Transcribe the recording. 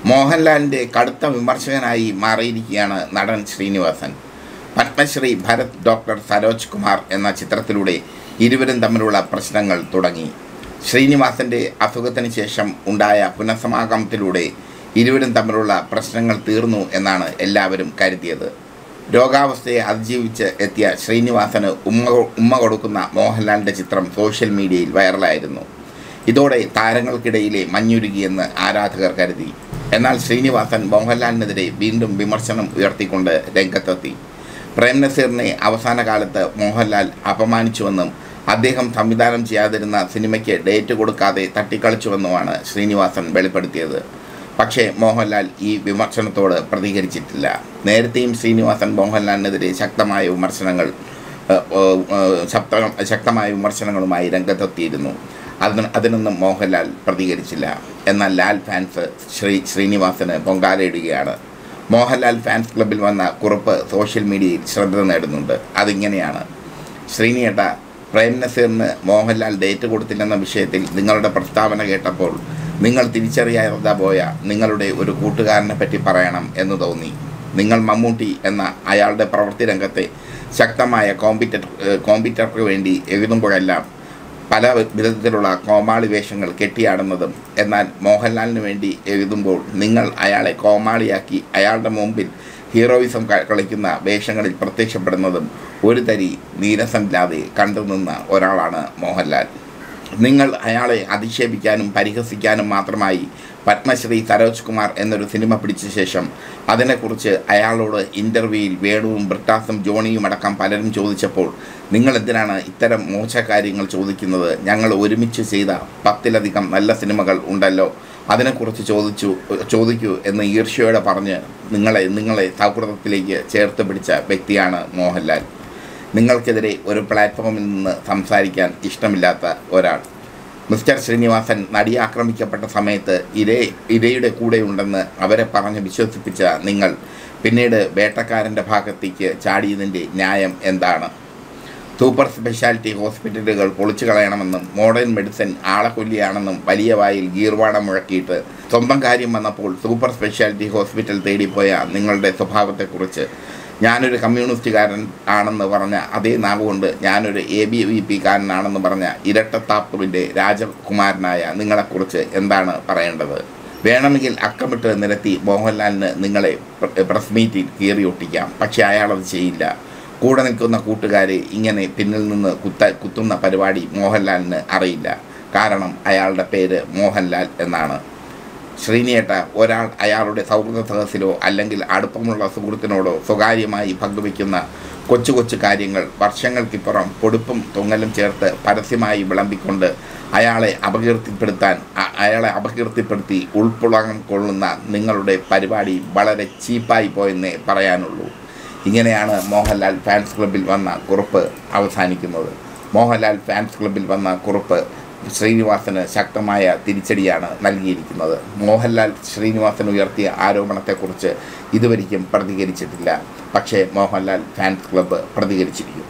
മോഹൻലാലിൻ്റെ കടുത്ത വിമർശകനായി മാറിയിരിക്കുകയാണ് നടൻ ശ്രീനിവാസൻ പത്മശ്രീ ഭരത് ഡോക്ടർ സരോജ് കുമാർ എന്ന ചിത്രത്തിലൂടെ ഇരുവരും തമ്മിലുള്ള പ്രശ്നങ്ങൾ തുടങ്ങി ശ്രീനിവാസൻ്റെ അസുഖത്തിന് ശേഷം ഉണ്ടായ പുനഃസമാഗമത്തിലൂടെ ഇരുവരും തമ്മിലുള്ള പ്രശ്നങ്ങൾ തീർന്നു എന്നാണ് എല്ലാവരും കരുതിയത് രോഗാവസ്ഥയെ അതിജീവിച്ച് എത്തിയ ശ്രീനിവാസന് ഉമ്മ ഉമ്മ കൊടുക്കുന്ന മോഹൻലാലിൻ്റെ ചിത്രം സോഷ്യൽ മീഡിയയിൽ വൈറലായിരുന്നു ഇതോടെ താരങ്ങൾക്കിടയിലെ മഞ്ഞുരുകിയെന്ന് ആരാധകർ കരുതി എന്നാൽ ശ്രീനിവാസൻ മോഹൻലാലിനെതിരെ വീണ്ടും വിമർശനം ഉയർത്തിക്കൊണ്ട് രംഗത്തെത്തി പ്രേം നസീറിനെ അവസാന കാലത്ത് മോഹൻലാൽ അപമാനിച്ചുവെന്നും അദ്ദേഹം സംവിധാനം ചെയ്യാതിരുന്ന സിനിമയ്ക്ക് ഡേറ്റ് കൊടുക്കാതെ തട്ടിക്കളിച്ചുവെന്നുമാണ് ശ്രീനിവാസൻ വെളിപ്പെടുത്തിയത് പക്ഷേ മോഹൻലാൽ ഈ വിമർശനത്തോട് പ്രതികരിച്ചിട്ടില്ല നേരത്തെയും ശ്രീനിവാസൻ മോഹൻലാലിനെതിരെ ശക്തമായ വിമർശനങ്ങൾ ഏഹ്, ഏഹ്, ഏഹ്, ശക്ത ശക്തമായ വിമർശനങ്ങളുമായി രംഗത്തെത്തിയിരുന്നു അതിന് അതിനൊന്നും മോഹൻലാൽ പ്രതികരിച്ചില്ല എന്നാൽ ലാൽ ഫാൻസ് ശ്രീ ശ്രീനിവാസന് പൊങ്കാലയിടുകയാണ് മോഹൻലാൽ ഫാൻസ് ക്ലബിൽ വന്ന കുറിപ്പ് സോഷ്യൽ മീഡിയയിൽ ശ്രദ്ധ നേടുന്നുണ്ട് അതിങ്ങനെയാണ് ശ്രീനിയേട്ട പ്രേം നസീറിന് മോഹൻലാൽ ഡേറ്റ് കൊടുത്തില്ലെന്ന വിഷയത്തിൽ നിങ്ങളുടെ പ്രസ്താവന കേട്ടപ്പോൾ നിങ്ങൾ തിരിച്ചറിയാതെ പോയ നിങ്ങളുടെ ഒരു കൂട്ടുകാരനെ പറ്റി പറയണം എന്ന് തോന്നി നിങ്ങൾ മമ്മൂട്ടി എന്ന അയാളുടെ പ്രവൃത്തി രംഗത്തെ ശക്തമായ കോമ്പിറ്റർ കോമ്പിറ്റർക്ക് വേണ്ടി എഴുതുമ്പോഴെല്ലാം പല വിധത്തിലുള്ള കോമാളി വേഷങ്ങൾ കെട്ടിയാടുന്നതും എന്നാൽ മോഹൻലാലിന് വേണ്ടി എഴുതുമ്പോൾ നിങ്ങൾ അയാളെ കോമാളിയാക്കി അയാളുടെ മുമ്പിൽ ഹീറോയിസം ക- കളിക്കുന്ന വേഷങ്ങളിൽ പ്രത്യക്ഷപ്പെടുന്നതും ഒരു തരി നീരസമില്ലാതെ കണ്ടുനിന്ന ഒരാളാണ് മോഹൻലാൽ നിങ്ങൾ അയാളെ അധിക്ഷേപിക്കാനും പരിഹസിക്കാനും മാത്രമായി പത്മശ്രീ സരോജ് കുമാർ എന്നൊരു സിനിമ പിടിച്ച ശേഷം അതിനെക്കുറിച്ച് അയാളോട് ഇൻ്റർവ്യൂയിൽ വേണുവും ബ്രിട്ടാസും ജോണിയും അടക്കം പലരും ചോദിച്ചപ്പോൾ നിങ്ങൾ എന്തിനാണ് ഇത്തരം മോശകാര്യങ്ങൾ ചോദിക്കുന്നത് ഞങ്ങൾ ഒരുമിച്ച് ചെയ്ത പത്തിലധികം നല്ല സിനിമകൾ ഉണ്ടല്ലോ അതിനെക്കുറിച്ച് ചോദിച്ചു ചോദിക്കൂ എന്ന് ഈർഷ്യയോടെ പറഞ്ഞ് നിങ്ങളെ നിങ്ങളെ സൗഹൃദത്തിലേക്ക് ചേർത്ത് പിടിച്ച വ്യക്തിയാണ് മോഹൻലാൽ നിങ്ങൾക്കെതിരെ ഒരു പ്ലാറ്റ്ഫോമിൽ നിന്ന് സംസാരിക്കാൻ ഇഷ്ടമില്ലാത്ത ഒരാൾ മിസ്റ്റർ ശ്രീനിവാസൻ നടി ആക്രമിക്കപ്പെട്ട സമയത്ത് ഇരേ ഇരയുടെ കൂടെയുണ്ടെന്ന് അവരെ പറഞ്ഞ് വിശ്വസിപ്പിച്ച നിങ്ങൾ പിന്നീട് വേട്ടക്കാരൻ്റെ ഭാഗത്തേക്ക് ചാടിയതിൻ്റെ ന്യായം എന്താണ് സൂപ്പർ സ്പെഷ്യാലിറ്റി ഹോസ്പിറ്റലുകൾ പൊളിച്ചു കളയണമെന്നും മോഡേൺ മെഡിസിൻ ആളെക്കൊല്ലിയാണെന്നും വലിയ വായിൽ ഗീർവാണം മുഴക്കിയിട്ട് സ്വന്തം കാര്യം വന്നപ്പോൾ സൂപ്പർ സ്പെഷ്യാലിറ്റി ഹോസ്പിറ്റൽ തേടിപ്പോയ നിങ്ങളുടെ സ്വഭാവത്തെക്കുറിച്ച് ഞാനൊരു കമ്മ്യൂണിസ്റ്റുകാരൻ ആണെന്ന് പറഞ്ഞ അതേ നാവ് കൊണ്ട് ഞാനൊരു എ ബി വി പി കാരനാണെന്ന് പറഞ്ഞ ഇരട്ടത്താപ്പുവിൻ്റെ രാജകുമാരനായ നിങ്ങളെക്കുറിച്ച് എന്താണ് പറയേണ്ടത് വേണമെങ്കിൽ അക്കമിട്ട് നിരത്തി മോഹൻലാലിന് നിങ്ങളെ പ്ര- പ്രസ് മീറ്റിൽ കീറിയൊട്ടിക്കാം പക്ഷേ അയാളത് ചെയ്യില്ല കൂടെ നിൽക്കുന്ന കൂട്ടുകാരെ ഇങ്ങനെ പിന്നിൽ നിന്ന് കുത്ത കുത്തുന്ന പരിപാടി മോഹൻലാലിന് അറിയില്ല കാരണം അയാളുടെ പേര് മോഹൻലാൽ എന്നാണ് ശ്രീനിയേട്ട ഒരാൾ അയാളുടെ സൗഹൃദ സദസ്സിലോ അല്ലെങ്കിൽ അടുപ്പമുള്ള സുഹൃത്തിനോടോ സ്വകാര്യമായി പങ്കുവയ്ക്കുന്ന കൊച്ചു കൊച്ചു കാര്യങ്ങൾ വർഷങ്ങൾക്കിപ്പുറം പൊടുപ്പും തൊങ്ങലും ചേർത്ത് പരസ്യമായി വിളമ്പിക്കൊണ്ട് അയാളെ അപകീർത്തിപ്പെടുത്താൻ അ- അയാളെ അപകീർത്തിപ്പെടുത്തി ഉൾപ്പൊളാൻ കൊള്ളുന്ന നിങ്ങളുടെ പരിപാടി വളരെ ചീപ്പായി പോയെന്നേ പറയാനുള്ളൂ ഇങ്ങനെയാണ് മോഹൻലാൽ ഫാൻസ് ക്ലബിൽ വന്ന കുറിപ്പ് അവസാനിക്കുന്നത് മോഹൻലാൽ ഫാൻസ് ക്ലബിൽ വന്ന കുറിപ്പ് ശ്രീനിവാസന് ശക്തമായ തിരിച്ചടിയാണ് നൽകിയിരിക്കുന്നത് മോഹൻലാൽ ശ്രീനിവാസൻ ഉയർത്തിയ ആരോപണത്തെക്കുറിച്ച് ഇതുവരെയും പ്രതികരിച്ചിട്ടില്ല പക്ഷേ മോഹൻലാൽ ഫാൻസ് ക്ലബ്ബ് പ്രതികരിച്ചിരിക്കും